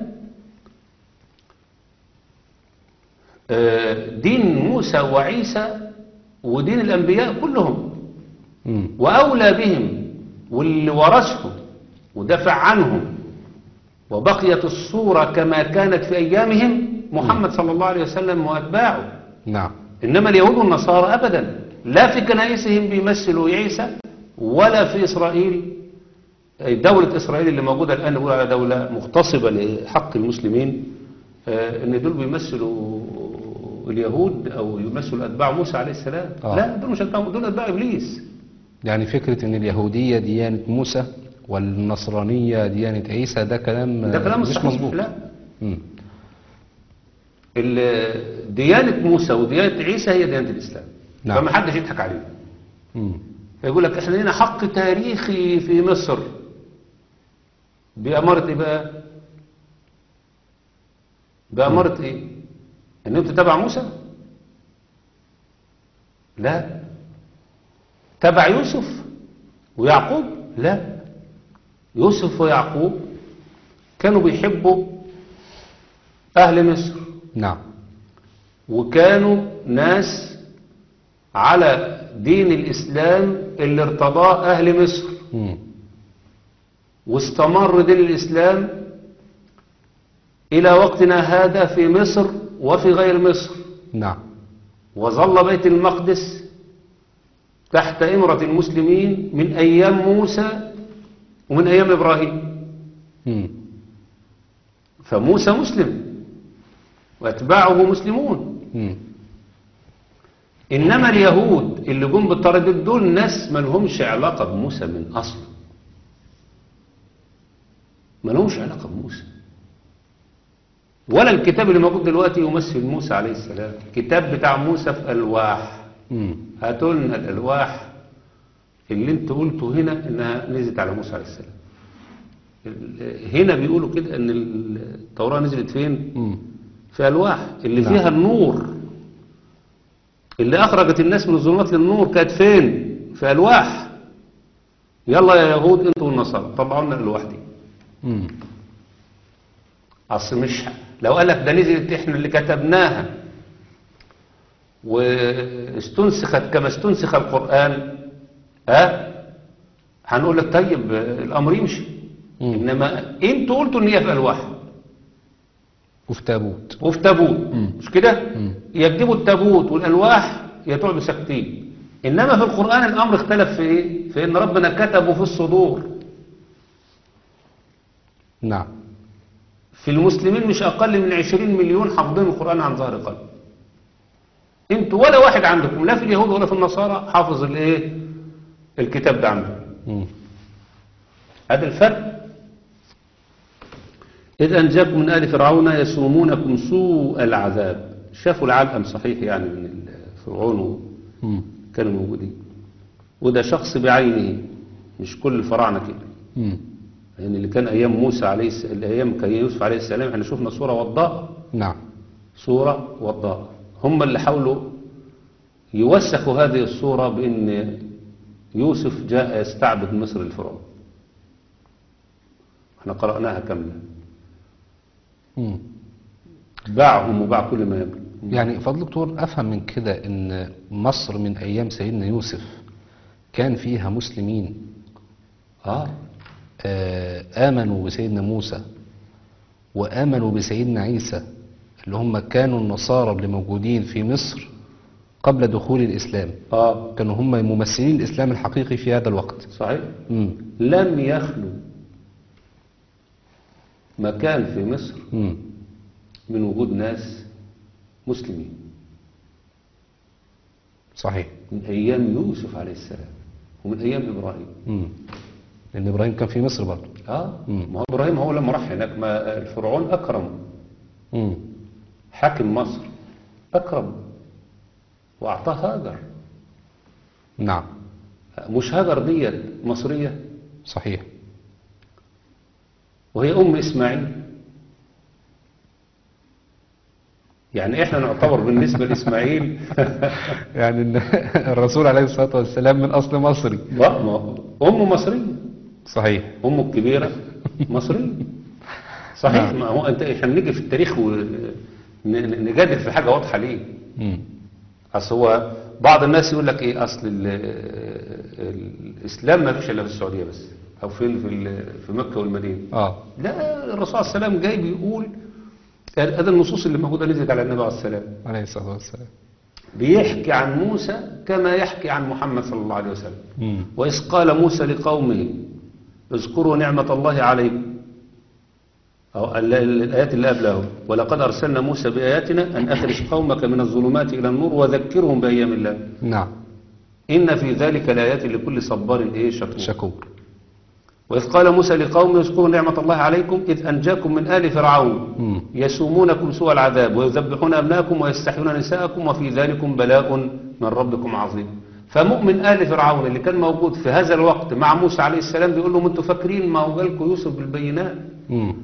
آه، دين موسى وعيسى ودين الأنبياء كلهم مم. وأولى بهم واللي ورثهم ودافع عنهم وبقيت الصورة كما كانت في أيامهم محمد صلى الله عليه وسلم وأتباعه نعم إنما اليهود والنصارى أبدا لا في كنائسهم بيمثلوا عيسى ولا في إسرائيل أي دولة إسرائيل اللي موجودة الآن نقول على دولة مغتصبة لحق المسلمين آه، إن دول بيمثلوا اليهود أو يمثلوا أتباع موسى عليه السلام آه. لا دول مش أتباع دول أتباع إبليس يعني فكرة ان اليهودية ديانة موسى والنصرانية ديانة عيسى ده كلام ده كلام مش صحيح مظبوط لا مم. ال- ديانة موسى وديانة عيسى هي ديانة الإسلام نعم. فما حدش يضحك عليه مم. فيقول لك احنا لنا حق تاريخي في مصر بأمارة ايه بقى بأمارة ايه ان انت تبع موسى لا تبع يوسف ويعقوب لا يوسف ويعقوب كانوا بيحبوا اهل مصر نعم وكانوا ناس على دين الإسلام اللي ارتضاه أهل مصر مم. واستمر دين الإسلام إلى وقتنا هذا في مصر وفي غير مصر نعم وظل بيت المقدس تحت إمرة المسلمين من أيام موسى ومن أيام إبراهيم مم. فموسى مسلم وأتباعه مسلمون مم. إنما اليهود اللي جم بالطريق دول ناس ما لهمش علاقة بموسى من أصل ما لهمش علاقة بموسى ولا الكتاب اللي موجود دلوقتي يمثل موسى عليه السلام الكتاب بتاع موسى في ألواح مم. هاتوا لنا الألواح اللي انت قلته هنا انها نزلت على موسى عليه السلام ال- هنا بيقولوا كده ان التوراة نزلت فين مم. في ألواح اللي نعم. فيها النور اللي أخرجت الناس من الظلمات للنور كانت فين في ألواح يلا يا يهود انتوا والنصارى طلعوا لنا الألواح دي مم. أصل مش لو قال لك ده نزلت احنا اللي كتبناها واستنسخت كما استنسخ القرآن ها هنقول لك طيب الأمر يمشي مم. إنما انتوا قلتوا إن هي في ألواح وفي تابوت وفي تابوت مم. مش كده مم. يكتبوا التابوت والالواح يتوعوا ساكتين انما في القران الامر اختلف في ايه في ان ربنا كتبه في الصدور نعم في المسلمين مش اقل من 20 مليون حافظين القران عن ظهر قلب انتوا ولا واحد عندكم لا في اليهود ولا في النصارى حافظ الايه الكتاب ده عندهم مم. هذا الفرق إذ أنجاكم من آل فرعون يسومونكم سوء العذاب شافوا العلقم صحيح يعني من فرعون مم. كانوا موجودين وده شخص بعينه مش كل الفراعنة كده مم. يعني اللي كان أيام موسى عليه الس... الأيام كان يوسف عليه السلام احنا شفنا صورة وضاء نعم صورة وضاء هم اللي حاولوا يوسخوا هذه الصورة بأن يوسف جاء يستعبد مصر الفرعون احنا قرأناها كاملة مم. باعهم وباع كل ما يملك يعني فضل دكتور أفهم من كده إن مصر من أيام سيدنا يوسف كان فيها مسلمين اه آه، آمنوا بسيدنا موسى وآمنوا بسيدنا عيسى اللي هم كانوا النصارى اللي موجودين في مصر قبل دخول الإسلام اه كانوا هم ممثلين الإسلام الحقيقي في هذا الوقت صحيح مم. لم يخلو مكان في مصر مم. من وجود ناس مسلمين صحيح من أيام يوسف عليه السلام ومن أيام إبراهيم مم. لأن إبراهيم كان في مصر برضه اه مم. ما هو إبراهيم هو لما راح هناك ما الفرعون أكرم مم. حاكم مصر أكرم وأعطاه هاجر نعم مش هاجر ديت مصرية صحيح وهي أم إسماعيل يعني إحنا نعتبر بالنسبة لإسماعيل يعني إن الرسول عليه الصلاة والسلام من أصل مصري بقى ما- أم مصرية صحيح أمه الكبيرة مصرية صحيح ما هو أنت إحنا نيجي في التاريخ ونجادل في حاجة واضحة ليه مم. أصل هو بعض الناس يقول لك إيه أصل ال- الإسلام ما فيش إلا في السعودية بس أو في في ال- في مكة والمدينة اه لا الرسول عليه السلام جاي بيقول هذا النصوص اللي موجودة نزلت على النبي عليه السلام عليه الصلاة والسلام بيحكي عن موسى كما يحكي عن محمد صلى الله عليه وسلم مم. وإذ قال موسى لقومه اذكروا نعمة الله عليكم أو ال- ال- الآيات اللي قبله ولقد أرسلنا موسى بآياتنا أن أخرج قومك من الظلمات إلى النور وذكرهم بأيام الله نعم إن في ذلك لآيات لكل صبار إيه شكور شكور وإذ قال موسى لقومه اذكروا نعمة الله عليكم إذ أنجاكم من آل فرعون مم. يسومونكم سوء العذاب ويذبحون أبناءكم ويستحيون نساءكم وفي ذلكم بلاء من ربكم عظيم فمؤمن آل فرعون اللي كان موجود في هذا الوقت مع موسى عليه السلام بيقول لهم انتوا فاكرين ما هو جالكم يوسف بالبينات مم.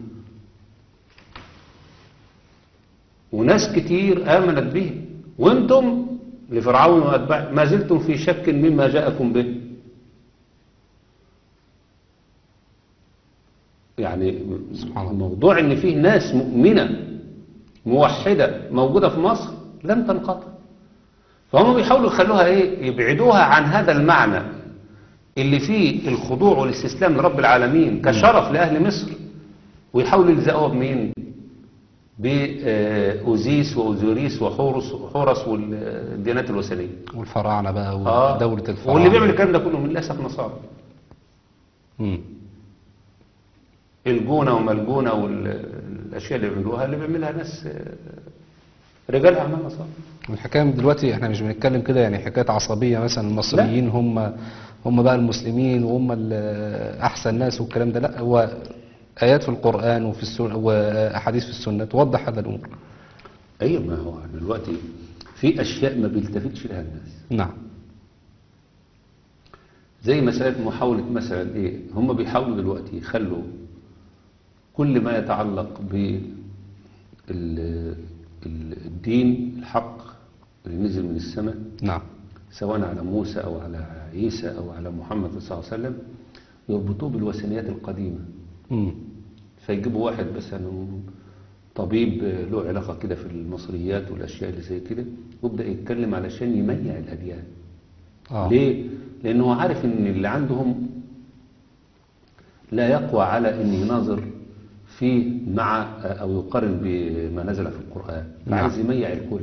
وناس كتير آمنت به وانتم لفرعون وأتباعه ما زلتم في شك مما جاءكم به يعني سبحان الله. موضوع ان فيه ناس مؤمنة موحدة موجودة في مصر لم تنقطع فهم بيحاولوا يخلوها ايه يبعدوها عن هذا المعنى اللي فيه الخضوع والاستسلام لرب العالمين كشرف لأهل مصر ويحاولوا يلزقوها بمين بأوزيس وأوزوريس وحورس وحورس والديانات الوثنية والفراعنة بقى آه. ودولة الفراعنة واللي بيعمل الكلام ده كله من للأسف نصارى مم. الجونة وما الجونة والأشياء اللي بيعملوها اللي بيعملها ناس آه، رجال أعمال نصارى والحكاية من دلوقتي احنا مش بنتكلم كده يعني حكاية عصبية مثلا المصريين هم هم بقى المسلمين وهم ال- احسن ناس والكلام ده لا هو ايات في القرآن وفي السنة واحاديث في السنة توضح هذا الامور أيوة ما هو دلوقتي في أشياء ما بيلتفتش لها الناس نعم زي مسألة محاولة مثلا إيه هم بيحاولوا دلوقتي يخلوا كل ما يتعلق بالدين الحق اللي نزل من السماء نعم سواء على موسى أو على عيسى أو على محمد صلى الله عليه وسلم يربطوه بالوثنيات القديمة مم. فيجيبوا واحد مثلا طبيب له علاقة كده في المصريات والأشياء اللي زي كده ويبدأ يتكلم علشان يميع الأديان اه ليه؟ لأنه هو عارف إن اللي عندهم لا يقوى على إن يناظر فيه مع أو يقارن بما نزل في القرآن نعم. فعايز يميع الكل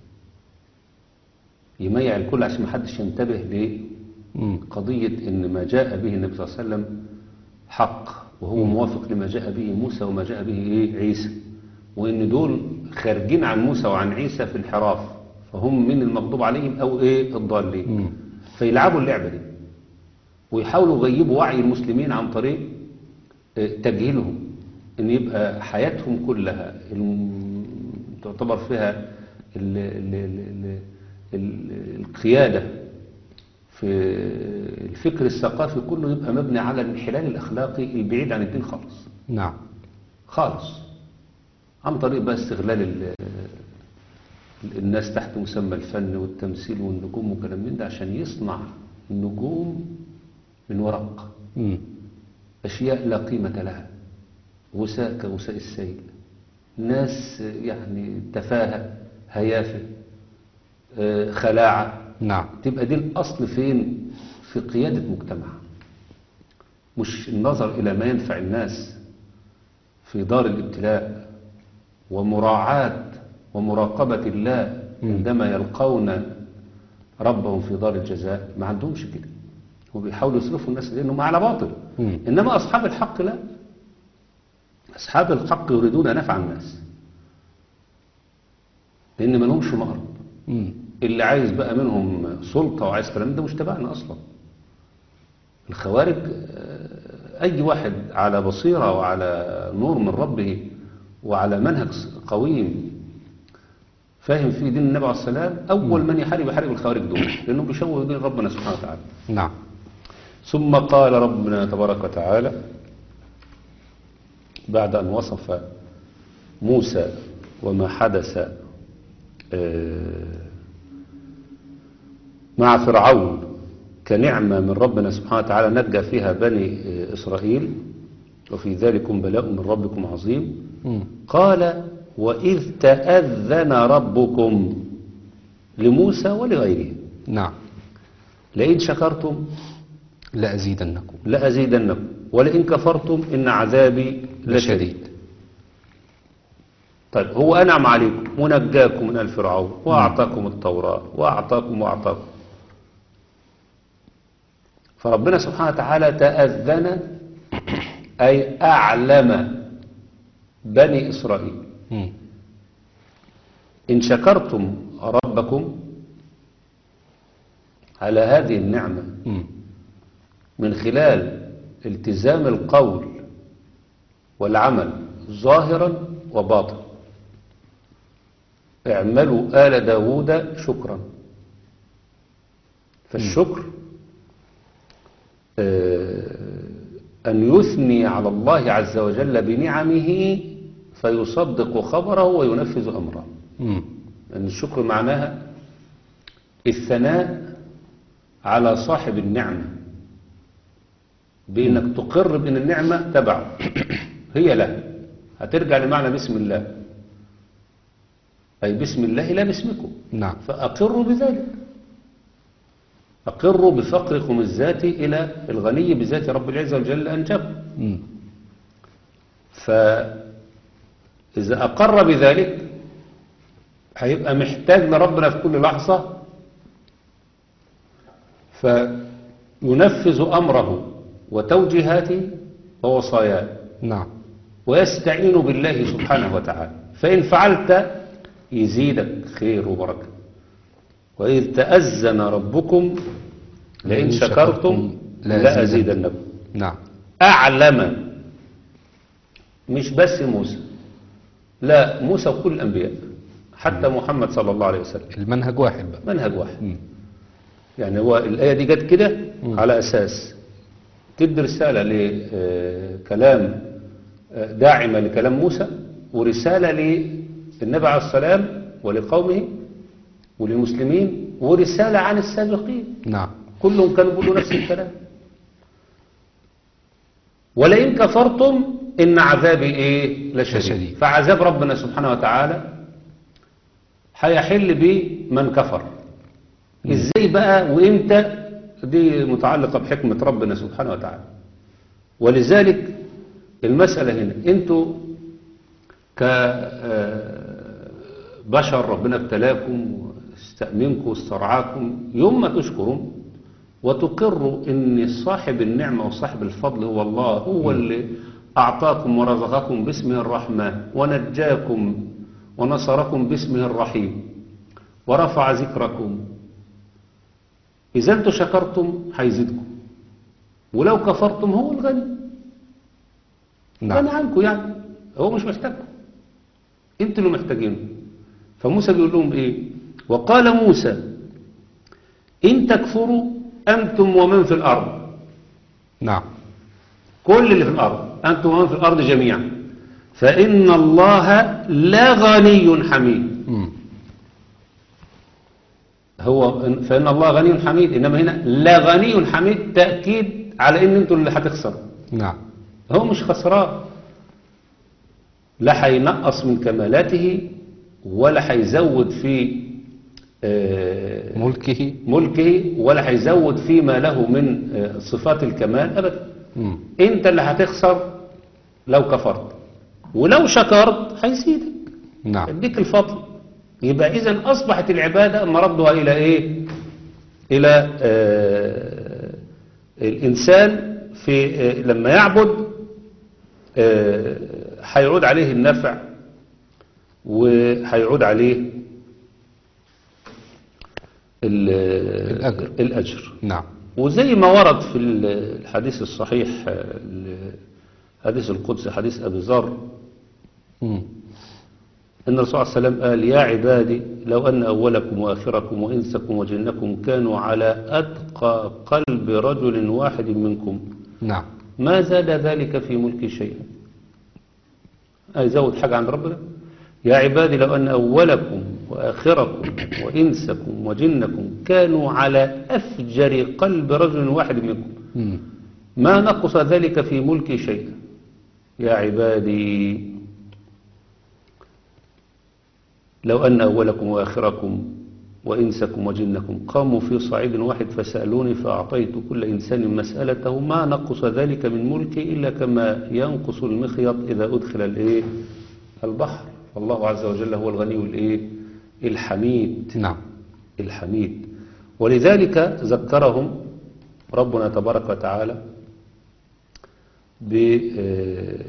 يميع الكل عشان محدش ينتبه مم. لقضية إن ما جاء به النبي صلى الله عليه وسلم حق وهو موافق لما جاء به موسى وما جاء به إيه عيسى وإن دول خارجين عن موسى وعن عيسى في انحراف فهم من المغضوب عليهم أو إيه الضالين مم. فيلعبوا اللعبة دي ويحاولوا يغيبوا وعي المسلمين عن طريق آه، تجهيلهم ان يبقى حياتهم كلها الم- تعتبر فيها ال ال ال ال ال القيادة في الفكر الثقافي كله يبقى مبني على الانحلال الأخلاقي البعيد عن الدين خالص نعم خالص عن طريق بقى استغلال ال- الناس تحت مسمى الفن والتمثيل والنجوم وكلام من ده عشان يصنع نجوم من ورق مم. أشياء لا قيمة لها وساء كوساء السيل ناس يعني تفاهة هيافة آه، خلاعة نعم تبقى دي الأصل فين في قيادة مجتمع مش النظر إلى ما ينفع الناس في دار الابتلاء ومراعاة ومراقبة الله عندما يلقون ربهم في دار الجزاء ما عندهمش كده وبيحاولوا يصرفوا الناس لأنهم على باطل مم. إنما أصحاب الحق لا أصحاب الحق يريدون نفع الناس لأن ما لهمش مهرب مم. اللي عايز بقى منهم سلطة وعايز كلام ده مش تبعنا أصلا الخوارج آه، أي واحد على بصيرة وعلى نور من ربه وعلى منهج قويم فاهم في دين النبي عليه السلام أول من يحارب يحارب الخوارج دول لأنهم بيشوهوا دين ربنا سبحانه وتعالى نعم ثم قال ربنا تبارك وتعالى بعد أن وصف موسى وما حدث آه، مع فرعون كنعمة من ربنا سبحانه وتعالى نجى فيها بني آه، إسرائيل وفي ذلكم بلاء من ربكم عظيم مم. قال وإذ تأذن ربكم لموسى ولغيره نعم لئن شكرتم لأزيدنكم لأزيدنكم ولئن كفرتم إن عذابي لشديد لشديد طيب هو أنعم عليكم ونجاكم من الفرعون وأعطاكم التوراة وأعطاكم وأعطاكم فربنا سبحانه وتعالى تأذن أي أعلم بني إسرائيل مم. إن شكرتم ربكم على هذه النعمة مم. من خلال التزام القول والعمل ظاهرا وباطنا اعملوا آل داود شكرا فالشكر آه، أن يثني على الله عز وجل بنعمه فيصدق خبره وينفذ أمره مم. لأن الشكر معناها الثناء على صاحب النعمة بأنك تقر بأن النعمة تبعه هي له هترجع لمعنى بسم الله أي بسم الله لا باسمكم نعم فأقروا بذلك أقروا بفقركم الذاتي إلى الغني بذات رب العزة والجل أنجبكم مم. فإذا أقر بذلك هيبقى محتاج لربنا في كل لحظة فينفذ أمره وتوجيهاته ووصاياه نعم ويستعين بالله سبحانه وتعالى فإن فعلت يزيدك خير وبركة وإذ تأذن ربكم لئن لئن شكرتم شكرتم لأزيدنكم نعم أعلم مش بس موسى لا موسى وكل الأنبياء حتى محمد صلى الله عليه وسلم المنهج واحد بقى منهج واحد مم. يعني هو الآية دي جت كده على أساس تدي رسالة لكلام داعمة لكلام موسى ورسالة للنبي عليه السلام ولقومه وللمسلمين ورسالة عن السابقين نعم كلهم كانوا بيقولوا نفس الكلام ولئن كفرتم إن عذابي إيه لشديد لشديد. فعذاب ربنا سبحانه وتعالى هيحل بمن كفر إزاي بقى وإمتى دي متعلقة بحكمة ربنا سبحانه وتعالى ولذلك المسألة هنا انتوا كبشر ربنا ابتلاكم واستأمنكم واسترعاكم يوم ما تشكروا وتقروا ان صاحب النعمة وصاحب الفضل هو الله هو اللي أعطاكم ورزقكم باسمه الرحمن ونجاكم ونصركم باسمه الرحيم ورفع ذكركم إذا أنتم شكرتم هيزيدكم ولو كفرتم هو الغني نعم غني عنكم يعني هو مش محتاجكم انتوا اللي محتاجينه فموسى بيقول لهم ايه وقال موسى ان تكفروا انتم ومن في الارض نعم كل اللي في الارض انتم ومن في الارض جميعا فان الله لغني حميد مم. هو فان الله غني حميد انما هنا لغني حميد تاكيد على ان انتوا اللي هتخسروا نعم هو مش خسران لا هينقص من كمالاته ولا هيزود في آه، ملكه ملكه ولا هيزود فيما له من آه، صفات الكمال أبدا مم. انت اللي هتخسر لو كفرت ولو شكرت هيزيدك نعم يديك الفضل يبقى اذا اصبحت العباده مردها الى ايه الى آه الانسان في آه لما يعبد آه هيعود عليه النفع وهيعود عليه ال- الأجر. الاجر نعم وزي ما ورد في الحديث الصحيح آه، الحديث القدسي حديث ابي ذر مم. إن الرسول صلى الله عليه وسلم قال يا عبادي لو أن أولكم وآخركم وإنسكم وجنكم كانوا على أتقى قلب رجل واحد منكم نعم ما زاد ذلك في ملكي شيئا هيزود حاجة عند ربنا يا عبادي لو أن أولكم وآخركم وإنسكم وجنكم كانوا على أفجر قلب رجل واحد منكم مم. ما نقص ذلك في ملكي شيئا يا عبادي لو أن أولكم وآخركم وإنسكم وجنكم قاموا في صعيد واحد فسألوني فأعطيت كل إنسان مسألته ما نقص ذلك من ملكي إلا كما ينقص المخيط إذا أدخل الإيه البحر الله عز وجل هو الغني الإيه الحميد نعم الحميد ولذلك ذكرهم ربنا تبارك وتعالى ب آه،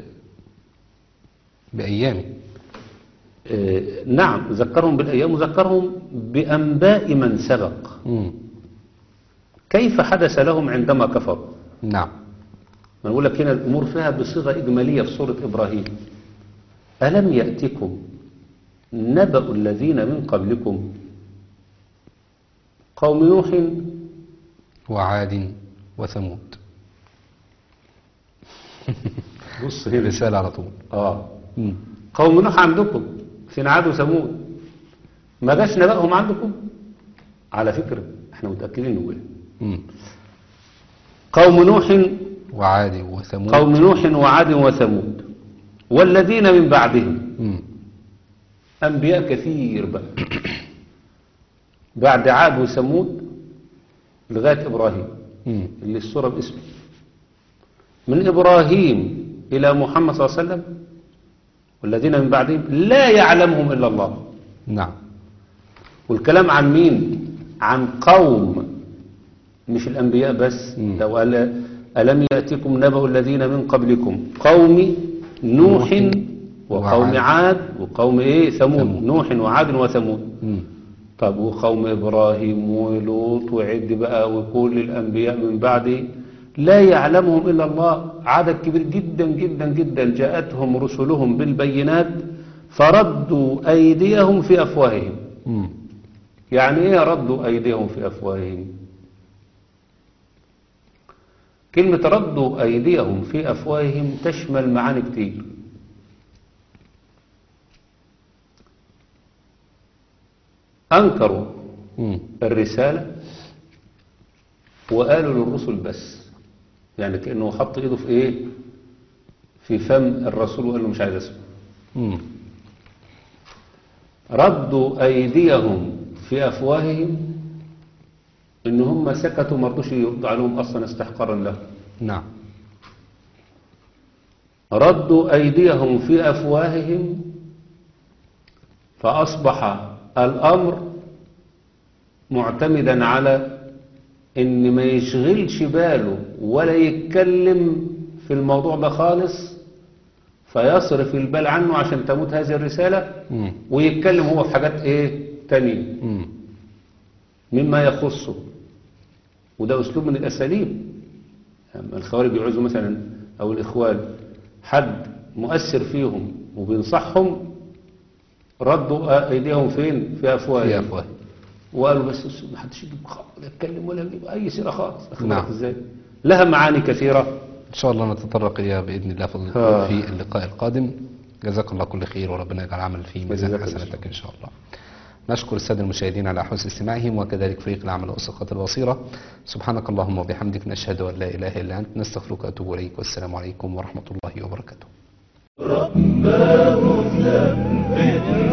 بأيامه آه، نعم ذكرهم بالأيام وذكرهم بأنباء من سبق مم. كيف حدث لهم عندما كفروا نعم ما نقول لك هنا الأمور فيها بصيغة إجمالية في سورة إبراهيم ألم يأتكم نبأ الذين من قبلكم قوم نوح وعاد وثمود بص هنا رسالة على طول آه مم. قوم نوح عندكم فين عاد وثمود ما جاش نبأهم عندكم على فكرة احنا متأكدين انه جه مم. قوم نوح وعاد وثمود قوم نوح وعاد وثمود والذين من بعدهم مم. أنبياء كثير بقى بعد عاد وثمود لغاية إبراهيم مم. اللي الصورة باسمه من إبراهيم إلى محمد صلى الله عليه وسلم والذين من بعدهم لا يعلمهم إلا الله نعم والكلام عن مين عن قوم مش الأنبياء بس مم. لو قال ألم يأتكم نبأ الذين من قبلكم قوم نوح نوح وقوم وعاد. عاد وقوم إيه ثمود ثمود. نوح وعاد وثمود مم. طب وقوم إبراهيم ولوط وعد بقى وكل الأنبياء من بعده لا يعلمهم إلا الله عدد كبير جدا جدا جدا جاءتهم رسلهم بالبينات فردوا أيديهم في أفواههم مم. يعني إيه ردوا أيديهم في أفواههم كلمة ردوا أيديهم في أفواههم تشمل معاني كتير أنكروا مم. الرسالة وقالوا للرسل بس يعني كأنه حط إيده في إيه في فم الرسول وقال له مش عايز أسمع مم. ردوا أيديهم في أفواههم إن هم سكتوا ما رضوش يردوا عليهم أصلا استحقارا له نعم ردوا أيديهم في أفواههم فأصبح الأمر معتمدا على إن ما يشغلش باله ولا يتكلم في الموضوع ده خالص فيصرف البال عنه عشان تموت هذه الرسالة مم. ويتكلم هو في حاجات ايه تانية مم. مما يخصه وده اسلوب من الاساليب يعني الخوارج يعوزوا مثلا او الاخوان حد مؤثر فيهم وبينصحهم ردوا ايديهم فين في في افواههم أفواه وقالوا بس بس ما حدش يجيب خ- ولا يتكلم ولا يجيب اي سيره خالص أخد نعم. بالك ازاي لها معاني كثيره إن شاء الله نتطرق إليها بإذن الله فضل آه. في اللقاء القادم جزاك الله كل خير وربنا يجعل عمل في ميزان جزاك الله حسناتك إن شاء الله نشكر السادة المشاهدين على حسن استماعهم وكذلك فريق العمل وأسقة البصيرة سبحانك اللهم وبحمدك نشهد أن لا إله إلا أنت نستغفرك وأتوب إليك والسلام عليكم ورحمة الله وبركاته